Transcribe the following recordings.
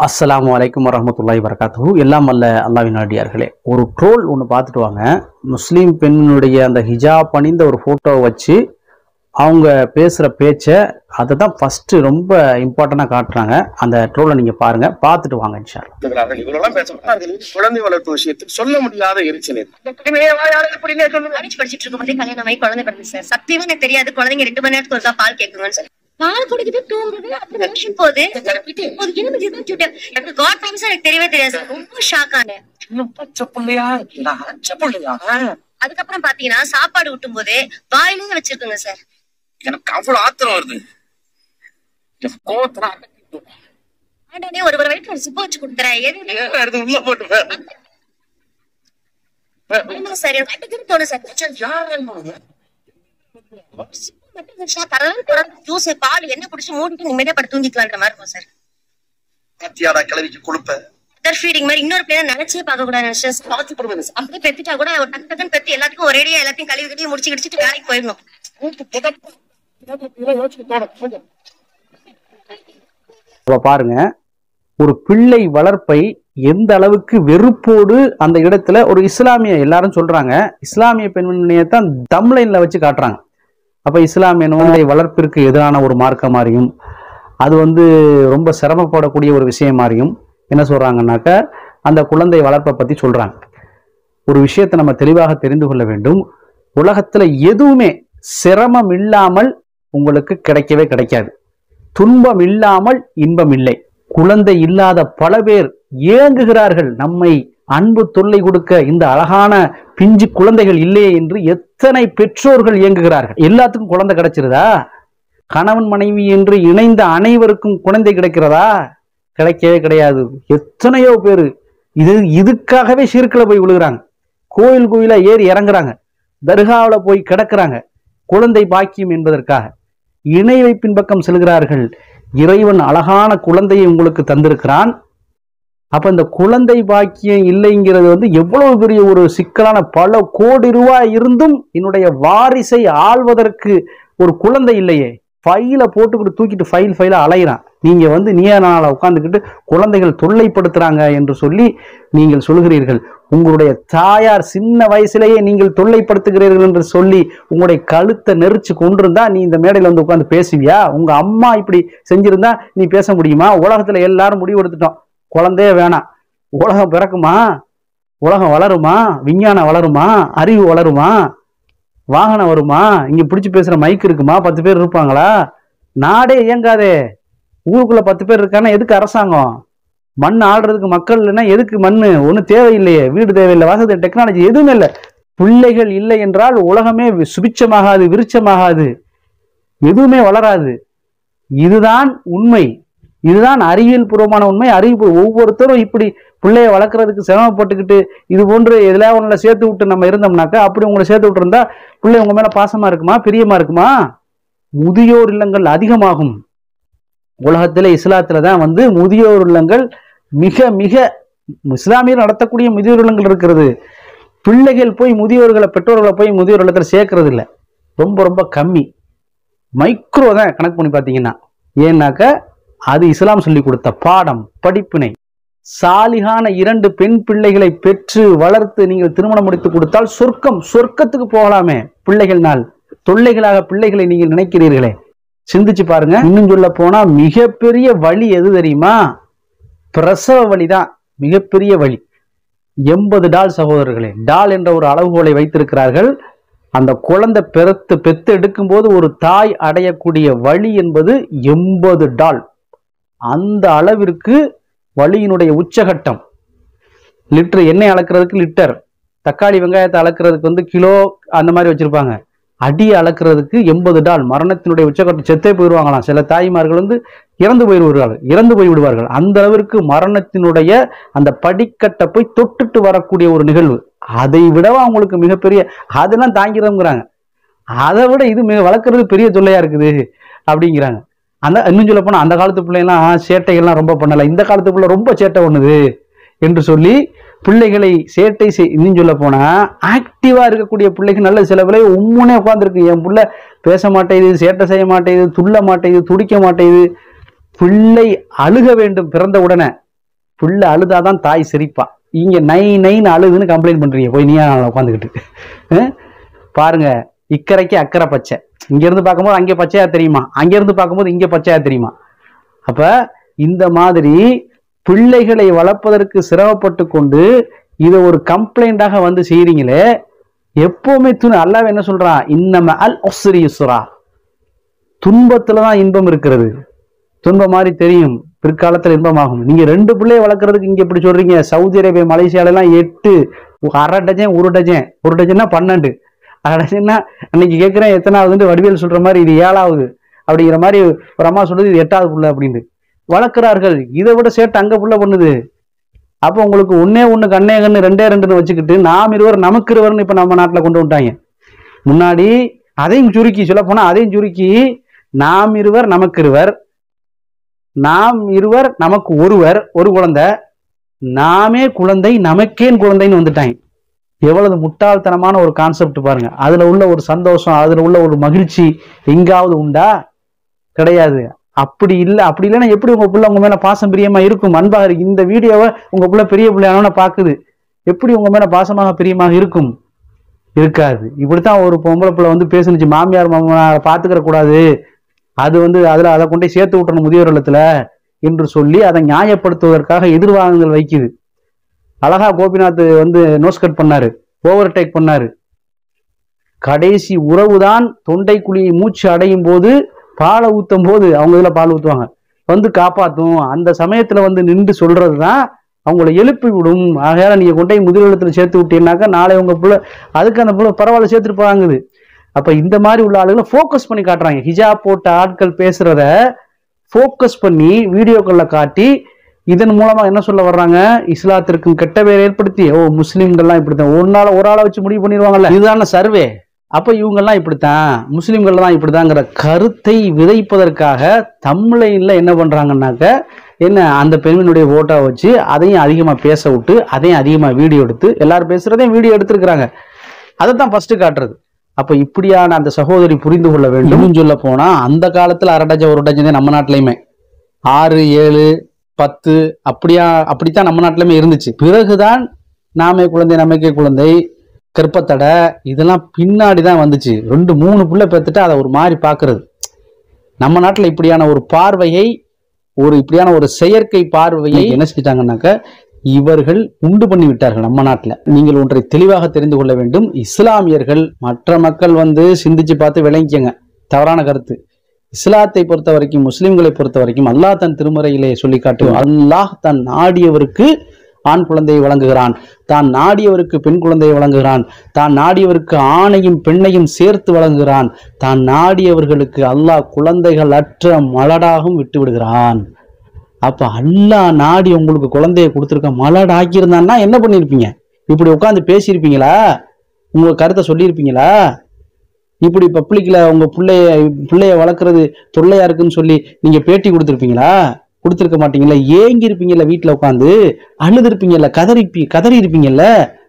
அஸ்ஸலாமு அலைக்கும் வரஹ்மத்துல்லாஹி வரகாத்துஹு எல்லாம் அல்ல அல்லாவின் அடியார்களே ஒரு ட்ரோல் ஒன்று பார்த்துட்டு வாங்க முஸ்லீம் பெண்ணுடைய அந்த ஹிஜாப் அணிந்த ஒரு ஃபோட்டோவை வச்சு அவங்க பேசுகிற பேச்சை அதை தான் ஃபஸ்ட்டு ரொம்ப இம்பார்ட்டண்ட்டாக காட்டுறாங்க அந்த ட்ரோலை நீங்கள் பாருங்கள் பார்த்துட்டு வாங்க இன்ஷா அல்லாஹ். இருக்கிறார்கள் இவரெல்லாம் பேசப்பட்டார்கள் குழந்தை வளர்ப்பு விஷயத்தில் சொல்ல முடியாத எரிச்சல் இது. காலேஜ் படிச்சிட்டு இருக்கும் போதே கல்யாணம் ஆகி குழந்தை பிறந்து சார் சத்தியமா எனக்கு தெரியாது குழந்தைங்க ரெண்டு மணி நேரத்துக்கு ஒருக்கா பால் கேட்குங்கன்னு சொல்லி பால் குடிக்குது தூங்குது அப்படி மோஷன் போகுது ஒரு எலும்பு இதுதான் cute. எனக்கு காட் டைம்ஸ் எனக்கு தெரியவே தெரியாது சார் ரொம்ப ஷாக் ஆனேன் இன்னும் பச்சை புள்ளையா இருக்குடா, பச்சை புள்ளையா அதுக்கப்புறம் பாத்தீங்கன்னா சாப்பாடு ஊட்டும் போது வாயிலே வச்சிருக்குங்க சார் எனக்கு அவ்வளவு ஆத்திரம் வருது என் கோவத்துல அடக்கிட்டு. ஆண்டானே ஒரு ஒரு வயிற்று ஒரு சிப்ப வச்சு கொடுத்துறேன் எது ஏன் எடுத்து உள்ள போட்டு வே- வே- ஆமா சார் எனக்கு அடிக்கடி தோணும் சார் ச்சே, யார் என்ன? சிப்பு மட்டும் இருந்துச்சுன்னா தரலாம் தொடர்ந்து ஜூஸ் பால் என்ன குடிச்சு மூடிட்டு நிம்மதியா படுத்து தூங்கிக்கலான்ற மாதிரி இருக்கும் சார் பாத்தியாடா கிளவிக்கு கொழுப்ப மதர் ஃபீடிங் மாதிரி இன்னொரு பிள்ளைய நினைச்சே பார்க்க கூடாது பாத்து போடுவேன் சார். அப்படியே பெத்துட்டா கூட ஒரு டக்கு டக்குன்னு பெத்து எல்லாத்துக்கும் ஒரேடியா எல்லாத்தையும் கழுவி கழுவி முடிச்சு கிடிச்சிட்டு வேலைக்கு போயிடணும் வீட்டு புதப்பு. இதெல்லாம் யோசிச்சு தோணும். கொஞ்சம். அப்ப பாருங்க ஒரு பிள்ளை வளர்ப்பை எந்த அளவுக்கு வெறுப்போடு அந்த இடத்துல ஒரு இஸ்லாமிய எல்லாரும் சொல்றாங்க இஸ்லாமிய பெண்மணியை தான் தம்லைன்ல வச்சு காட்டுறாங்க அப்ப இஸ்லாமிய குழந்தை வளர்ப்பிற்கு எதிரான ஒரு மார்க்கம் மாதிரியும் அது வந்து ரொம்ப சிரமப்படக்கூடிய ஒரு விஷயம் மாதிரியும் என்ன சொல்றாங்கன்னாக்க அந்த குழந்தை வளர்ப்பை பத்தி சொல்றாங்க ஒரு விஷயத்தை நம்ம தெளிவாக தெரிந்து கொள்ள வேண்டும் உலகத்துல எதுவுமே சிரமம் இல்லாமல் உங்களுக்கு கிடைக்கவே கிடைக்காது துன்பம் இல்லாமல் இன்பம் இல்லை குழந்தை இல்லாத பல பேர் ஏங்குகிறார்கள் நம்மை அன்பு தொல்லை கொடுக்க இந்த அழகான பிஞ்சு குழந்தைகள் இல்லையே என்று எத்தனை பெற்றோர்கள் இயங்குகிறார்கள் எல்லாத்துக்கும் குழந்தை கிடைச்சிருதா கணவன் மனைவி என்று இணைந்த அனைவருக்கும் குழந்தை கிடைக்கிறதா கிடைக்கவே கிடையாது எத்தனையோ பேர் இது இதுக்காகவே சிறுக்கில் போய் விழுகிறாங்க கோயில் கோயிலா ஏறி இறங்குறாங்க தர்காவில் போய் கிடக்குறாங்க குழந்தை பாக்கியம் என்பதற்காக இணை வைப்பின் பக்கம் செல்கிறார்கள் இறைவன் அழகான குழந்தையை உங்களுக்கு தந்திருக்கிறான் அப்ப இந்த குழந்தை பாக்கியம் இல்லைங்கிறது வந்து எவ்வளவு பெரிய ஒரு சிக்கலான பல கோடி ரூபாய் இருந்தும் என்னுடைய வாரிசை ஆள்வதற்கு ஒரு குழந்தை இல்லையே ஃபைல போட்டுக்கிட்டு தூக்கிட்டு ஃபைல் ஃபைல அலையிறான் நீங்க வந்து நீயா நாள உட்காந்துக்கிட்டு குழந்தைகள் தொல்லைப்படுத்துறாங்க என்று சொல்லி நீங்கள் சொல்கிறீர்கள் உங்களுடைய தாயார் சின்ன வயசுலேயே நீங்கள் தொல்லைப்படுத்துகிறீர்கள் என்று சொல்லி உங்களுடைய கழுத்தை நெரிச்சு கொண்டிருந்தா நீ இந்த மேடையில் வந்து உட்காந்து பேசுவியா உங்க அம்மா இப்படி செஞ்சிருந்தா நீ பேச முடியுமா உலகத்துல எல்லாரும் முடிவு எடுத்துட்டோம் குழந்தையே வேணாம் உலகம் பிறக்குமா உலகம் வளருமா விஞ்ஞானம் வளருமா அறிவு வளருமா வாகனம் வருமா இங்க பிடிச்சு பேசுற மைக் இருக்குமா பத்து பேர் இருப்பாங்களா நாடே இயங்காதே ஊருக்குள்ள பத்து பேர் இருக்கான்னா எதுக்கு அரசாங்கம் மண் ஆடுறதுக்கு மக்கள் இல்லைன்னா எதுக்கு மண்ணு ஒன்றும் தேவையில்லையே வீடு தேவையில்லை வசதி டெக்னாலஜி எதுவுமே இல்லை பிள்ளைகள் இல்லை என்றால் உலகமே வி- சுபிட்சமாகாது விருட்சமாகாது எதுவுமே வளராது இதுதான் உண்மை இதுதான் அறிவியல் பூர்வமான உண்மை அறிவு ஒவ்வொருத்தரும் இப்படி பிள்ளைய வளர்க்கறதுக்கு சிரமப்பட்டுக்கிட்டு இது போன்று எதுல ஒண்ணுல சேர்த்து விட்டு நம்ம இருந்தோம்னாக்கா அப்படி உங்களை சேர்த்து விட்டு இருந்தா பிள்ளை உங்க மேல பாசமா இருக்குமா பிரியமா இருக்குமா முதியோர் இல்லங்கள் அதிகமாகும் உலகத்துல இஸ்லாத்துல தான் வந்து முதியோர் இல்லங்கள் மிக மிக இஸ்லாமியர் நடத்தக்கூடிய முதியோர் இல்லங்கள் இருக்கிறது பிள்ளைகள் போய் முதியோர்களை பெற்றோர்களை போய் முதியோர் இல்லத்துல சேர்க்கறது இல்லை ரொம்ப ரொம்ப கம்மி மைக்ரோ தான் கணக்கு பண்ணி பார்த்தீங்கன்னா ஏன்னாக்க அது இஸ்லாம் சொல்லி கொடுத்த பாடம் படிப்பினை சாலிகான இரண்டு பெண் பிள்ளைகளை பெற்று வளர்த்து நீங்கள் திருமணம் முடித்து கொடுத்தால் சொர்க்கம் சொர்க்கத்துக்கு போகலாமே பிள்ளைகள் நாள் தொல்லைகளாக பிள்ளைகளை நீங்கள் நினைக்கிறீர்களே சிந்திச்சு பாருங்க இன்னும் சொல்ல போனா மிகப்பெரிய வழி எது தெரியுமா பிரசவ வழி தான் மிகப்பெரிய வழி எண்பது டால் சகோதரர்களே டால் என்ற ஒரு அளவுகோலை வைத்திருக்கிறார்கள் அந்த குழந்தை பெருத்து பெத்து எடுக்கும்போது ஒரு தாய் அடையக்கூடிய வழி என்பது எண்பது டால் அந்த அளவிற்கு வலியினுடைய உச்சகட்டம் லிட்டர் எண்ணெய் அளக்கிறதுக்கு லிட்டர் தக்காளி வெங்காயத்தை அளக்கிறதுக்கு வந்து கிலோ அந்த மாதிரி வச்சிருப்பாங்க அடி அளக்கிறதுக்கு எண்பது டால் மரணத்தினுடைய உச்சகட்டம் செத்தே போயிடுவாங்களாம் சில தாய்மார்கள் வந்து இறந்து போயிடுவார்கள் இறந்து போய் விடுவார்கள் அந்த அளவிற்கு மரணத்தினுடைய அந்த படிக்கட்டை போய் தொட்டுட்டு வரக்கூடிய ஒரு நிகழ்வு அதை விடவா அவங்களுக்கு மிகப்பெரிய அதெல்லாம் தாங்கிறோங்கிறாங்க அதை விட இது மிக வளர்க்குறது பெரிய தொல்லையா இருக்குது அப்படிங்கிறாங்க அந்த இன்னும் சொல்ல போனா அந்த காலத்து பிள்ளைங்களாம் சேட்டைகள்லாம் ரொம்ப பண்ணல இந்த காலத்து பிள்ளை ரொம்ப சேட்டை பண்ணுது என்று சொல்லி பிள்ளைகளை சேட்டை செய் இன்னும் சொல்ல போனா ஆக்டிவா இருக்கக்கூடிய பிள்ளைக்கு நல்ல சில பிள்ளை உம்முனே உட்காந்துருக்கு என் புள்ள பேச மாட்டேங்குது சேட்டை செய்ய மாட்டேங்குது துள்ள மாட்டேங்குது துடிக்க மாட்டேங்குது பிள்ளை அழுக வேண்டும் பிறந்த உடனே புள்ள அழுதாதான் தாய் சிரிப்பா இங்க நை நைன்னு அழுதுன்னு கம்ப்ளைண்ட் பண்றீங்க போய் நீயா உட்காந்துக்கிட்டு பாருங்க இக்கரைக்கு அக்கறை பச்சை இங்க இருந்து பார்க்கும்போது அங்கே பச்சையா தெரியுமா அங்க இருந்து பார்க்கும்போது இங்க பச்சையா தெரியுமா அப்ப இந்த மாதிரி பிள்ளைகளை வளர்ப்பதற்கு சிரமப்பட்டு கொண்டு இதை ஒரு கம்ப்ளைண்டாக வந்து செய்றீங்களே எப்பவுமே துணி அல்லாஹ் என்ன சொல்றான் இன்னம அல் ஒஸ்ரி யுஸ்ரா துன்பத்துல தான் இன்பம் இருக்கிறது துன்பம் மாதிரி தெரியும் பிற்காலத்துல இன்பமாகும் நீங்க ரெண்டு பிள்ளைய வளர்க்கறதுக்கு இங்க இப்படி சொல்றீங்க சவுதி அரேபியா மலேசியால எல்லாம் எட்டு அரை டஜன் ஒரு டஜன் ஒரு டஜன்னா பன்னெண்டு அரை டஜன்னா அன்னைக்கு கேட்கிறேன் எத்தனாவதுன்னு வடிவேல் சொல்ற மாதிரி இது ஏழாவது அப்படிங்கிற மாதிரி ஒரு அம்மா சொல்றது இது எட்டாவது புள்ள அப்படின்னு வளர்க்கிறார்கள் இதை விட சேட்டை அங்க புள்ள பண்ணுது அப்போ உங்களுக்கு ஒன்னே ஒண்ணு கண்ணே கண்ணு ரெண்டே ரெண்டுன்னு வச்சுக்கிட்டு நாம் இருவர் நமக்கு இருவர்னு இப்ப நம்ம நாட்டுல கொண்டு வந்துட்டாங்க முன்னாடி அதையும் சுருக்கி சொல்ல போனா அதையும் சுருக்கி நாம் இருவர் நமக்கு இருவர் நாம் இருவர் நமக்கு ஒருவர் ஒரு குழந்தை நாமே குழந்தை நமக்கேன் குழந்தைன்னு வந்துட்டாங்க எவ்வளவு முட்டாள்தனமான ஒரு கான்செப்ட் பாருங்க அதுல உள்ள ஒரு சந்தோஷம் அதுல உள்ள ஒரு மகிழ்ச்சி எங்காவது உண்டா கிடையாது அப்படி இல்ல அப்படி இல்லைன்னா எப்படி உங்க புள்ள உங்க மேல பாசம் பிரியமா இருக்கும் அன்பா இருக்கு இந்த வீடியோவை உங்க புள்ள பெரிய பிள்ளையான பாக்குது எப்படி உங்க மேல பாசமாக பிரியமாக இருக்கும் இருக்காது இப்படித்தான் ஒரு பொம்பளை பிள்ளை வந்து பேசுனுச்சு மாமியார் மாமனாரை பாத்துக்கிற கூடாது அது வந்து அதுல அதை கொண்டு போய் சேர்த்து விட்டணும் முதியோர் இல்லத்துல என்று சொல்லி அதை நியாயப்படுத்துவதற்காக எதிர்வாதங்கள் வைக்குது அழகா கோபிநாத் வந்து நோஸ் கட் பண்ணாரு ஓவர் டேக் பண்ணாரு கடைசி உறவுதான் தொண்டை குழியை மூச்சு அடையும் போது பாலை ஊத்தும் போது அவங்க இதுல பால் ஊத்துவாங்க வந்து காப்பாத்தும் அந்த சமயத்துல வந்து நின்று சொல்றதுதான் அவங்கள எழுப்பி விடும் ஆகையால நீங்க கொண்டு போய் முதிர்வலத்துல சேர்த்து விட்டீங்கன்னாக்கா நாளை உங்க புள்ள அதுக்கு அந்த புள்ள பரவாயில்ல சேர்த்துட்டு போறாங்குது அப்ப இந்த மாதிரி உள்ள ஆளுகளை ஃபோக்கஸ் பண்ணி காட்டுறாங்க ஹிஜாப் போட்ட ஆட்கள் பேசுறத ஃபோக்கஸ் பண்ணி வீடியோக்கள்ல காட்டி இதன் மூலமா என்ன சொல்ல வர்றாங்க இஸ்லாத்திற்கும் கெட்ட பேர் ஏற்படுத்தி ஓ முஸ்லீம்கள்லாம் இப்படித்தான் ஒரு நாள் ஒரு ஆளை வச்சு முடிவு பண்ணிடுவாங்கல்ல இதுதான சர்வே அப்ப இவங்கெல்லாம் இப்படித்தான் முஸ்லீம்கள் தான் இப்படிதாங்கிற கருத்தை விதைப்பதற்காக தமிழைன்ல என்ன பண்றாங்கன்னாக்க என்ன அந்த பெண்ணினுடைய போட்டோ வச்சு அதையும் அதிகமா பேச விட்டு அதையும் அதிகமா வீடியோ எடுத்து எல்லாரும் பேசுறதையும் வீடியோ எடுத்திருக்கிறாங்க அதை தான் ஃபர்ஸ்ட் காட்டுறது அப்ப இப்படியான அந்த சகோதரி புரிந்து கொள்ள வேண்டும் இன்னும் சொல்ல போனா அந்த காலத்துல அரை டஜன் ஒரு டஜன் நம்ம நாட்டிலையுமே ஆறு ஏழு பத்து அப்படியா அப்படித்தான் நம்ம நாட்டிலுமே இருந்துச்சு பிறகுதான் நாமே குழந்தை நமக்கே குழந்தை கற்பத்தடை இதெல்லாம் பின்னாடி தான் வந்துச்சு ரெண்டு மூணு புள்ள பெத்துட்டு அதை ஒரு மாதிரி பார்க்கிறது நம்ம நாட்டில் இப்படியான ஒரு பார்வையை ஒரு இப்படியான ஒரு செயற்கை பார்வையை என்ன செஞ்சிட்டாங்கன்னாக்க இவர்கள் உண்டு பண்ணி விட்டார்கள் நம்ம நாட்டில் நீங்கள் ஒன்றை தெளிவாக தெரிந்து கொள்ள வேண்டும் இஸ்லாமியர்கள் மற்ற மக்கள் வந்து சிந்திச்சு பார்த்து விளங்கிக்கங்க தவறான கருத்து இஸ்லாத்தை பொறுத்த வரைக்கும் முஸ்லிம்களை பொறுத்த வரைக்கும் அல்லாஹ் தன் திருமறையிலே சொல்லி காட்டும் அல்லாஹ் தன் நாடியவருக்கு ஆண் குழந்தையை வழங்குகிறான் தான் நாடியவருக்கு பெண் குழந்தையை வழங்குகிறான் தான் நாடியவருக்கு ஆணையும் பெண்ணையும் சேர்த்து வழங்குகிறான் தான் நாடியவர்களுக்கு அல்லாஹ் குழந்தைகள் அற்ற மலடாகவும் விட்டு விடுகிறான் அப்ப அல்லாஹ் நாடி உங்களுக்கு குழந்தைய கொடுத்துருக்க மலட் ஆக்கியிருந்தான்னா என்ன பண்ணிருப்பீங்க இப்படி உட்காந்து பேசியிருப்பீங்களா உங்க கருத்தை சொல்லியிருப்பீங்களா இப்படி பப்ளிக்ல உங்க பிள்ளைய பிள்ளைய வளர்க்குறது தொல்லையா இருக்குன்னு சொல்லி நீங்க பேட்டி கொடுத்துருப்பீங்களா கொடுத்துருக்க மாட்டீங்கல்ல ஏங்கி இருப்பீங்கல்ல வீட்டுல உட்காந்து அழுது இருப்பீங்கல்ல கதறி கதறி இருப்பீங்கல்ல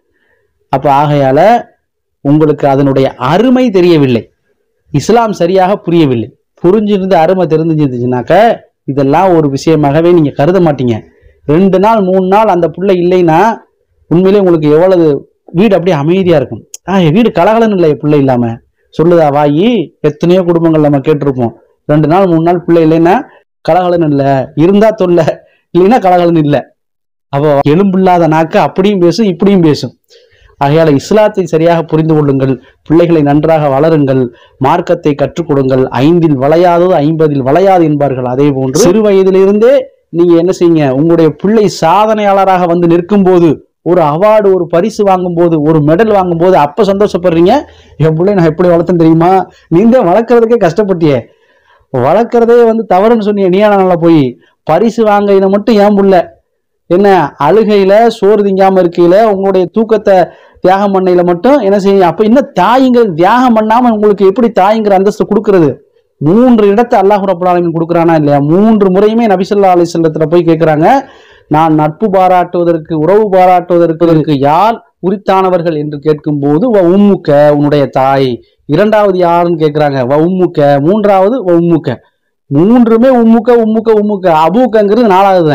அப்ப ஆகையால உங்களுக்கு அதனுடைய அருமை தெரியவில்லை இஸ்லாம் சரியாக புரியவில்லை புரிஞ்சிருந்து அருமை தெரிஞ்சிருந்துச்சுனாக்க இதெல்லாம் ஒரு விஷயமாகவே நீங்க கருத மாட்டீங்க ரெண்டு நாள் மூணு நாள் அந்த புள்ள இல்லைன்னா உண்மையிலே உங்களுக்கு எவ்வளவு வீடு அப்படியே அமைதியா இருக்கும் ஆ என் வீடு கலகலன்னு இல்லை பிள்ளை இல்லாம சொல்லுதா வாயி எத்தனையோ குடும்பங்கள் நம்ம கேட்டிருப்போம் ரெண்டு நாள் மூணு நாள் பிள்ளை இல்லைன்னா கலகலன்னு இல்லை இருந்தா தொல்ல இல்லைன்னா கலகலன்னு இல்லை அப்போ எலும்பில்லாத நாக்கு அப்படியும் பேசும் இப்படியும் பேசும் ஆகையால இஸ்லாத்தை சரியாக புரிந்து கொள்ளுங்கள் பிள்ளைகளை நன்றாக வளருங்கள் மார்க்கத்தை கற்றுக் கொடுங்கள் ஐந்தில் வளையாதது ஐம்பதில் வளையாது என்பார்கள் அதே போன்று சிறு வயதிலிருந்தே நீங்க என்ன செய்யுங்க உங்களுடைய பிள்ளை சாதனையாளராக வந்து நிற்கும் போது ஒரு அவார்டு ஒரு பரிசு வாங்கும் போது ஒரு மெடல் வாங்கும் போது அப்ப சந்தோஷப்படுறீங்க என் பிள்ளை நான் எப்படி வளர்த்தேன் தெரியுமா நீ தான் வளர்க்கறதுக்கே கஷ்டப்பட்டியே வளர்க்கறதே வந்து தவறுன்னு சொன்னீங்க நீயா நல்லா போய் பரிசு வாங்கையில மட்டும் ஏன் புள்ள என்ன அழுகையில சோறு திங்காம இருக்கையில உங்களுடைய தூக்கத்தை தியாகம் பண்ணையில மட்டும் என்ன செய்யுங்க அப்ப இன்னும் தாய்ங்கிற தியாகம் பண்ணாம உங்களுக்கு எப்படி தாய்ங்கிற அந்தஸ்து கொடுக்கறது மூன்று இடத்தை அல்லாஹ் ரப்பல் ஆலமீன் கொடுக்குறானா இல்லையா மூன்று முறையுமே நபிசல்லா அலிசல்லத்துல போய் கேட்கிறாங்க நான் நட்பு பாராட்டுவதற்கு உறவு பாராட்டுவதற்கு யார் உரித்தானவர்கள் என்று கேட்கும்போது வ உம்முக்க உன்னுடைய தாய் இரண்டாவது யாருன்னு கேட்கிறாங்க வ உம்முக்க மூன்றாவது வ உம்முக்க மூன்றுமே உம்முக்க உம்முக்க உம்முக்க அபூக்கங்கிறது நாலாவது தான்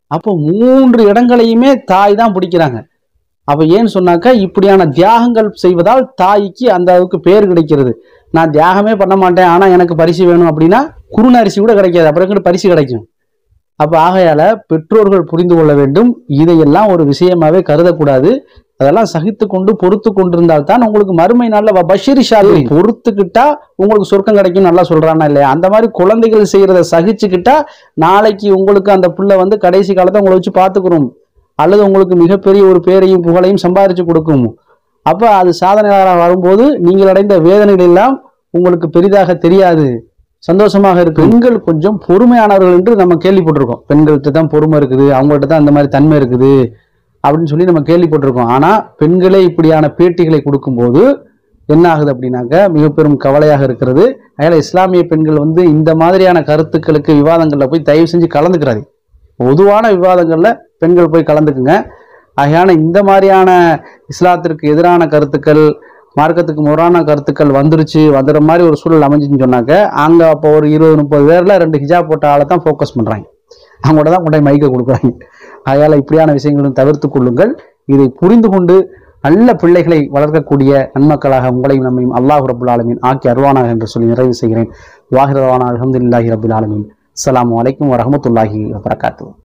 அப்போ மூன்று இடங்களையுமே தாய் தான் பிடிக்கிறாங்க அப்ப ஏன்னு சொன்னாக்கா இப்படியான தியாகங்கள் செய்வதால் தாய்க்கு அந்த அளவுக்கு பேர் கிடைக்கிறது நான் தியாகமே பண்ண மாட்டேன் ஆனா எனக்கு பரிசு வேணும் அப்படின்னா குருண அரிசி கூட கிடைக்காது அப்புறம் எங்கிட்டு பரிசு கிடைக்கும் அப்ப ஆகையால பெற்றோர்கள் புரிந்து கொள்ள வேண்டும் இதையெல்லாம் ஒரு விஷயமாவே கருதக்கூடாது அதெல்லாம் சகித்து கொண்டு பொறுத்து கொண்டிருந்தால் தான் உங்களுக்கு மறுமை நாள்ல பஷீர் ஷாது பொறுத்துக்கிட்டா உங்களுக்கு சொர்க்கம் கிடைக்கும் நல்லா சொல்றானா இல்லையா அந்த மாதிரி குழந்தைகள் செய்யறத சகிச்சுக்கிட்டா நாளைக்கு உங்களுக்கு அந்த புள்ள வந்து கடைசி காலத்தை உங்களை வச்சு பார்த்துக்கிறோம் அல்லது உங்களுக்கு மிகப்பெரிய ஒரு பேரையும் புகழையும் சம்பாதிச்சு கொடுக்கும் அப்ப அது சாதனையாளராக வரும்போது நீங்கள் அடைந்த வேதனைகள் எல்லாம் உங்களுக்கு பெரிதாக தெரியாது சந்தோஷமாக இருக்கு பெண்கள் கொஞ்சம் பொறுமையானவர்கள் என்று நம்ம கேள்விப்பட்டிருக்கோம் பெண்கள்கிட்ட தான் பொறுமை இருக்குது அவங்கள்ட்ட தான் அந்த மாதிரி தன்மை இருக்குது அப்படின்னு சொல்லி நம்ம கேள்விப்பட்டிருக்கோம் ஆனா பெண்களே இப்படியான பேட்டிகளை கொடுக்கும்போது என்ன ஆகுது அப்படின்னாக்க மிக பெரும் கவலையாக இருக்கிறது அதனால இஸ்லாமிய பெண்கள் வந்து இந்த மாதிரியான கருத்துக்களுக்கு விவாதங்கள்ல போய் தயவு செஞ்சு கலந்துக்கிறாரு பொதுவான விவாதங்கள்ல பெண்கள் போய் கலந்துக்குங்க ஆகையான இந்த மாதிரியான இஸ்லாத்திற்கு எதிரான கருத்துக்கள் மார்க்கத்துக்கு முரணான கருத்துக்கள் வந்துருச்சு வந்துடுற மாதிரி ஒரு சூழல் அமைஞ்சுன்னு சொன்னாக்க அங்க அப்போ ஒரு இருபது முப்பது பேர்ல ரெண்டு ஹிஜாப் போட்ட ஆளை தான் ஃபோக்கஸ் பண்றாங்க அவங்களோட தான் கொண்டு போய் மைக்க கொடுக்குறாங்க அதனால இப்படியான விஷயங்களும் தவிர்த்து கொள்ளுங்கள் இதை புரிந்து கொண்டு நல்ல பிள்ளைகளை வளர்க்கக்கூடிய நன்மக்களாக உங்களையும் நம்மையும் அல்லாஹ் ரபுல் ஆலமீன் ஆக்கி அருவானாக என்று சொல்லி நிறைவு செய்கிறேன் வாஹிரவானா அலமதுல்லாஹி ரபுல் ஆலமீன் அஸ்ஸலாமு அலைக்கும் வரஹமத்துல்லாஹி வபரகாத்து